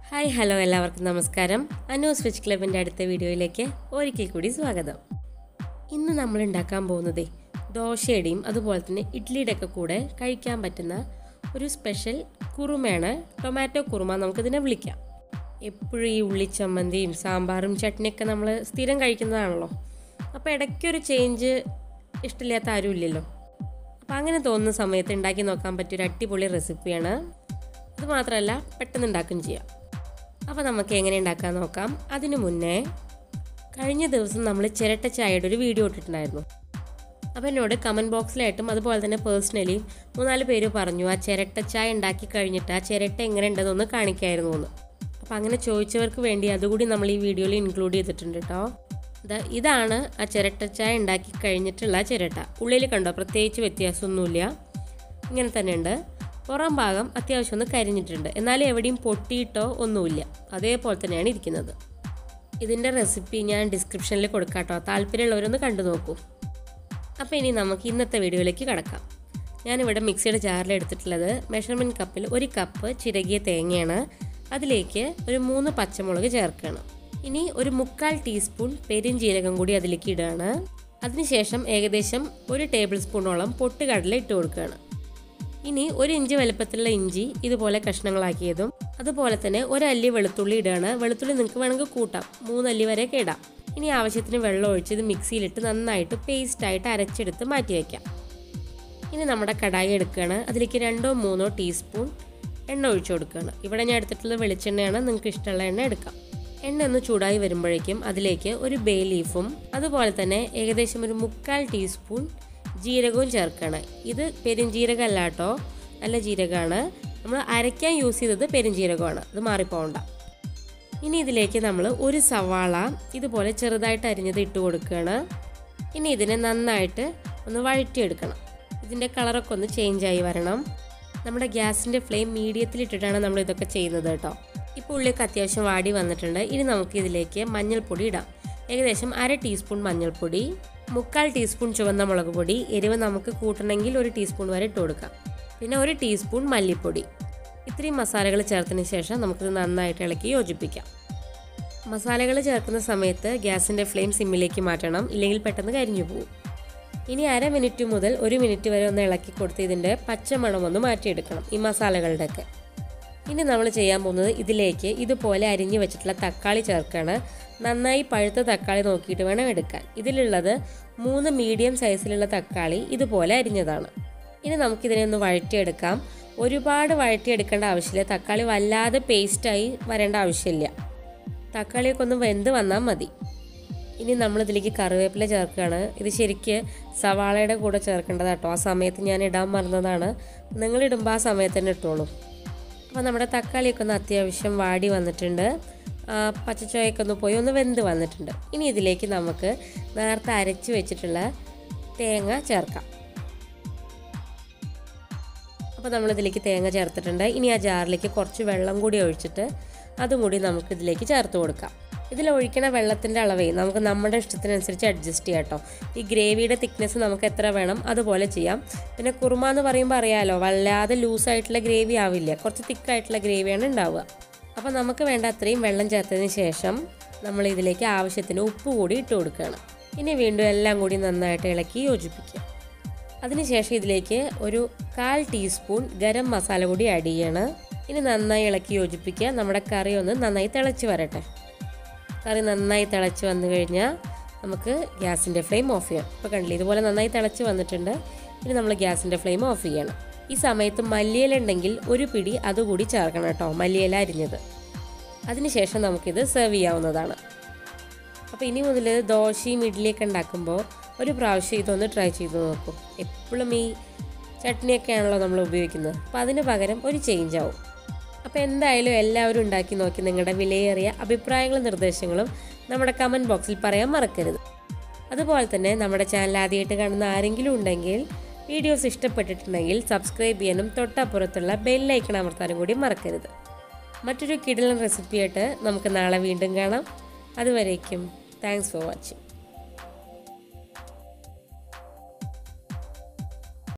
hi hello എല്ലാവർക്കും നമസ്കാരം Anu switch ക്ലബിൻ്റെ അടുത്ത വീഡിയോയിലേക്ക് ഒരിക്കൽ കൂടി സ്വാഗതം ഇന്ന് നമ്മൾ ഉണ്ടാക്കാൻ പോകുന്നത് ദോശയുടെയും അതുപോലെ തന്നെ ഇഡ്ഡലിയുടെ ഒക്കെ കൂടെ കഴിക്കാൻ പറ്റുന്ന ഒരു സ്പെഷ്യൽ കുറുമയാണ് ടൊമാറ്റോ കുറുമ നമുക്കിതിനെ വിളിക്കാം എപ്പോഴും ഈ ഉള്ളിച്ചമ്മന്തിയും സാമ്പാറും ചട്നിയൊക്കെ നമ്മൾ സ്ഥിരം കഴിക്കുന്നതാണല്ലോ അപ്പോൾ ഇടയ്ക്കൊരു ചേഞ്ച് ഇഷ്ടമില്ലാത്ത ആരും ഇല്ലല്ലോ അപ്പോൾ അങ്ങനെ തോന്നുന്ന സമയത്ത് ഉണ്ടാക്കി നോക്കാൻ പറ്റിയൊരു അടിപൊളി റെസിപ്പിയാണ് ഇത് മാത്രമല്ല പെട്ടെന്ന് ഉണ്ടാക്കുകയും ചെയ്യാം അപ്പോൾ നമുക്ക് എങ്ങനെ ഉണ്ടാക്കാൻ നോക്കാം അതിനു മുന്നേ കഴിഞ്ഞ ദിവസം നമ്മൾ ചിരട്ട ചായയുടെ ഒരു വീഡിയോ ഇട്ടിട്ടുണ്ടായിരുന്നു അപ്പോൾ എന്നോട് കമൻറ്റ് ബോക്സിലായിട്ടും അതുപോലെ തന്നെ പേഴ്സണലി മൂന്നാല് പേര് പറഞ്ഞു ആ ചിരട്ട ചായ ഉണ്ടാക്കി കഴിഞ്ഞിട്ട് ആ ചിരട്ട എങ്ങനെ ഉണ്ടെന്നൊന്ന് കാണിക്കായിരുന്നു എന്ന് അപ്പോൾ അങ്ങനെ ചോദിച്ചവർക്ക് വേണ്ടി അതുകൂടി നമ്മൾ ഈ വീഡിയോയിൽ ഇൻക്ലൂഡ് ചെയ്തിട്ടുണ്ട് കേട്ടോ ദാ ഇതാണ് ആ ചിരട്ട ചായ ഉണ്ടാക്കി കഴിഞ്ഞിട്ടുള്ള ചിരട്ട ഉള്ളിൽ കണ്ടോ പ്രത്യേകിച്ച് വ്യത്യാസമൊന്നുമില്ല ഇങ്ങനെ തന്നെ ഉണ്ട് പുറം ഭാഗം അത്യാവശ്യം ഒന്ന് കരിഞ്ഞിട്ടുണ്ട് എന്നാലും എവിടെയും പൊട്ടിയിട്ടോ ഒന്നുമില്ല അതേപോലെ തന്നെയാണ് ഇരിക്കുന്നത് ഇതിൻ്റെ റെസിപ്പി ഞാൻ ഡിസ്ക്രിപ്ഷനിൽ കൊടുക്കാം കേട്ടോ താല്പര്യമുള്ളവരൊന്ന് കണ്ടു നോക്കൂ അപ്പോൾ ഇനി നമുക്ക് ഇന്നത്തെ വീഡിയോയിലേക്ക് കിടക്കാം ഞാനിവിടെ മിക്സിയുടെ ജാറിൽ എടുത്തിട്ടുള്ളത് മെഷർമെൻറ്റ് കപ്പിൽ ഒരു കപ്പ് ചിരകിയ തേങ്ങയാണ് അതിലേക്ക് ഒരു മൂന്ന് പച്ചമുളക് ചേർക്കണം ഇനി ഒരു മുക്കാൽ ടീസ്പൂൺ പെരിഞ്ജീരകം കൂടി അതിലേക്ക് ഇടുകയാണ് അതിനുശേഷം ഏകദേശം ഒരു ടേബിൾ സ്പൂണോളം പൊട്ടുകടല ഇട്ട് കൊടുക്കുകയാണ് ഇനി ഒരു ഇഞ്ച് വലുപ്പത്തിലുള്ള ഇഞ്ചി ഇതുപോലെ കഷ്ണങ്ങളാക്കിയതും അതുപോലെ തന്നെ ഒരല്ലി വെളുത്തുള്ളി ഇടുകയാണ് വെളുത്തുള്ളി നിങ്ങൾക്ക് വേണമെങ്കിൽ കൂട്ടാം മൂന്നല്ലി വരെയൊക്കെ ഇടാം ഇനി ആവശ്യത്തിന് വെള്ളം ഒഴിച്ച് ഇത് മിക്സിയിലിട്ട് നന്നായിട്ട് പേസ്റ്റായിട്ട് അരച്ചെടുത്ത് മാറ്റി വയ്ക്കാം ഇനി നമ്മുടെ കടായി എടുക്കുകയാണ് അതിലേക്ക് രണ്ടോ മൂന്നോ ടീസ്പൂൺ എണ്ണ ഒഴിച്ചു കൊടുക്കുകയാണ് ഇവിടെ ഞാൻ എടുത്തിട്ടുള്ളത് വെളിച്ചെണ്ണയാണ് നിങ്ങൾക്ക് ഇഷ്ടമുള്ള എണ്ണ എടുക്കാം എണ്ണ ഒന്ന് ചൂടായി വരുമ്പോഴേക്കും അതിലേക്ക് ഒരു ബേ ലീഫും അതുപോലെ തന്നെ ഏകദേശം ഒരു മുക്കാൽ ടീസ്പൂൺ ജീരകവും ചേർക്കണം ഇത് പെരുംജീരകമല്ല കേട്ടോ നല്ല ജീരകമാണ് നമ്മൾ അരയ്ക്കാൻ യൂസ് ചെയ്തത് പെരുംജീരകമാണ് അത് മാറിപ്പോണ്ട ഇനി ഇതിലേക്ക് നമ്മൾ ഒരു സവാള ഇതുപോലെ ചെറുതായിട്ട് അരിഞ്ഞത് ഇട്ട് കൊടുക്കുകയാണ് ഇനി ഇതിനെ നന്നായിട്ട് ഒന്ന് വഴറ്റിയെടുക്കണം ഇതിൻ്റെ കളറൊക്കെ ഒന്ന് ചേഞ്ച് ആയി വരണം നമ്മുടെ ഗ്യാസിൻ്റെ ഫ്ലെയിം മീഡിയത്തിലിട്ടിട്ടാണ് നമ്മൾ ഇതൊക്കെ ചെയ്യുന്നത് കേട്ടോ ഇപ്പോൾ ഉള്ളിലേക്ക് അത്യാവശ്യം വാടി വന്നിട്ടുണ്ട് ഇനി നമുക്ക് ഇതിലേക്ക് മഞ്ഞൾപ്പൊടി ഇടാം ഏകദേശം അര ടീസ്പൂൺ മഞ്ഞൾപ്പൊടി മുക്കാൽ ടീസ്പൂൺ ചുവന്ന മുളക് പൊടി എരിവ് നമുക്ക് കൂട്ടണമെങ്കിൽ ഒരു ടീസ്പൂൺ വരെ ഇട്ട് കൊടുക്കാം പിന്നെ ഒരു ടീസ്പൂൺ മല്ലിപ്പൊടി ഇത്രയും മസാലകൾ ചേർത്തതിന് ശേഷം നമുക്കിത് നന്നായിട്ട് ഇളക്കി യോജിപ്പിക്കാം മസാലകൾ ചേർക്കുന്ന സമയത്ത് ഗ്യാസിൻ്റെ ഫ്ലെയിം സിമ്മിലേക്ക് മാറ്റണം ഇല്ലെങ്കിൽ പെട്ടെന്ന് കരിഞ്ഞു പോകും ഇനി അര മിനിറ്റ് മുതൽ ഒരു മിനിറ്റ് വരെ ഒന്ന് ഇളക്കി കൊടുത്ത് ഇതിൻ്റെ പച്ചമണം ഒന്ന് മാറ്റിയെടുക്കണം ഈ മസാലകളുടെയൊക്കെ ഇനി നമ്മൾ ചെയ്യാൻ പോകുന്നത് ഇതിലേക്ക് ഇതുപോലെ അരിഞ്ഞു വെച്ചിട്ടുള്ള തക്കാളി ചേർക്കുകയാണ് നന്നായി പഴുത്ത തക്കാളി നോക്കിയിട്ട് വേണം എടുക്കാൻ ഇതിലുള്ളത് മൂന്ന് മീഡിയം സൈസിലുള്ള തക്കാളി ഇതുപോലെ അരിഞ്ഞതാണ് ഇനി നമുക്കിതിനെ ഒന്ന് വഴറ്റിയെടുക്കാം ഒരുപാട് വഴറ്റിയെടുക്കേണ്ട ആവശ്യമില്ല തക്കാളി വല്ലാതെ പേസ്റ്റായി വരേണ്ട ആവശ്യമില്ല തക്കാളിയൊക്കെ ഒന്ന് വെന്ത് വന്നാൽ മതി ഇനി നമ്മൾ ഇതിലേക്ക് കറിവേപ്പില ചേർക്കുകയാണ് ഇത് ശരിക്ക് സവാളയുടെ കൂടെ ചേർക്കേണ്ടത് കേട്ടോ ആ സമയത്ത് ഞാൻ ഇടാൻ മറന്നതാണ് നിങ്ങൾ ഇടുമ്പോൾ ആ സമയത്ത് തന്നെ ഇട്ടോളൂ അപ്പോൾ നമ്മുടെ തക്കാളിയൊക്കെ ഒന്ന് അത്യാവശ്യം വാടി വന്നിട്ടുണ്ട് പച്ചച്ചോയൊക്കെ ഒന്ന് പോയി ഒന്ന് വെന്ത് വന്നിട്ടുണ്ട് ഇനി ഇതിലേക്ക് നമുക്ക് നേരത്തെ അരച്ച് വെച്ചിട്ടുള്ള തേങ്ങ ചേർക്കാം അപ്പോൾ നമ്മളിതിലേക്ക് തേങ്ങ ചേർത്തിട്ടുണ്ട് ഇനി ആ ജാറിലേക്ക് കുറച്ച് വെള്ളം കൂടി ഒഴിച്ചിട്ട് അതും കൂടി നമുക്ക് ഇതിലേക്ക് ചേർത്ത് കൊടുക്കാം ഇതിൽ ഒഴിക്കണ വെള്ളത്തിൻ്റെ അളവേ നമുക്ക് നമ്മുടെ ഇഷ്ടത്തിനനുസരിച്ച് അഡ്ജസ്റ്റ് ചെയ്യാം കേട്ടോ ഈ ഗ്രേവിയുടെ തിക്നെസ് നമുക്ക് എത്ര വേണം അതുപോലെ ചെയ്യാം പിന്നെ കുറുമ എന്ന് പറയുമ്പോൾ അറിയാമല്ലോ വല്ലാതെ ലൂസായിട്ടുള്ള ഗ്രേവി ആവില്ല കുറച്ച് തിക്കായിട്ടുള്ള ഗ്രേവിയാണ് ഉണ്ടാവുക അപ്പോൾ നമുക്ക് വേണ്ട അത്രയും വെള്ളം ചേർത്തതിന് ശേഷം നമ്മൾ ഇതിലേക്ക് ആവശ്യത്തിന് ഉപ്പ് കൂടി ഇട്ട് കൊടുക്കുകയാണ് ഇനി വീണ്ടും എല്ലാം കൂടി നന്നായിട്ട് ഇളക്കി യോജിപ്പിക്കുക അതിനുശേഷം ഇതിലേക്ക് ഒരു കാൽ ടീസ്പൂൺ ഗരം മസാല കൂടി ആഡ് ചെയ്യാണ് ഇനി നന്നായി ഇളക്കി യോജിപ്പിക്കുക നമ്മുടെ കറി ഒന്ന് നന്നായി തിളച്ച് വരട്ടെ കറി നന്നായി തിളച്ച് വന്നു കഴിഞ്ഞാൽ നമുക്ക് ഗ്യാസിൻ്റെ ഫ്ലെയിം ഓഫ് ചെയ്യാം ഇപ്പോൾ കണ്ടില്ലേ ഇതുപോലെ നന്നായി തിളച്ച് വന്നിട്ടുണ്ട് ഇനി നമ്മൾ ഗ്യാസിൻ്റെ ഫ്ലെയിം ഓഫ് ചെയ്യണം ഈ സമയത്ത് മല്ലിയില ഉണ്ടെങ്കിൽ ഒരു പിടി അതുകൂടി ചേർക്കണം കേട്ടോ മല്ലിയില അരിഞ്ഞത് അതിനുശേഷം നമുക്കിത് സെർവ് ചെയ്യാവുന്നതാണ് അപ്പോൾ ഇനി മുതൽ ദോശയും ഇഡ്ഡലിയൊക്കെ ഉണ്ടാക്കുമ്പോൾ ഒരു പ്രാവശ്യം ഇതൊന്ന് ട്രൈ ചെയ്ത് നോക്കും എപ്പോഴും ഈ ചട്നിയൊക്കെ ആണല്ലോ നമ്മൾ ഉപയോഗിക്കുന്നത് അപ്പോൾ അതിന് പകരം ഒരു ചേഞ്ച് ആവും അപ്പോൾ എന്തായാലും എല്ലാവരും ഉണ്ടാക്കി നോക്കി നിങ്ങളുടെ വിലയേറിയ അഭിപ്രായങ്ങളും നിർദ്ദേശങ്ങളും നമ്മുടെ കമൻറ്റ് ബോക്സിൽ പറയാൻ മറക്കരുത് അതുപോലെ തന്നെ നമ്മുടെ ചാനൽ ആദ്യമായിട്ട് കാണുന്ന ആരെങ്കിലും ഉണ്ടെങ്കിൽ വീഡിയോസ് ഇഷ്ടപ്പെട്ടിട്ടുണ്ടെങ്കിൽ സബ്സ്ക്രൈബ് ചെയ്യാനും തൊട്ടപ്പുറത്തുള്ള ബെല്ലൈക്കൺ അമർത്താനും കൂടി മറക്കരുത് മറ്റൊരു കിടലൻ റെസിപ്പിയായിട്ട് നമുക്ക് നാളെ വീണ്ടും കാണാം അതുവരേക്കും താങ്ക്സ് ഫോർ വാച്ചിങ്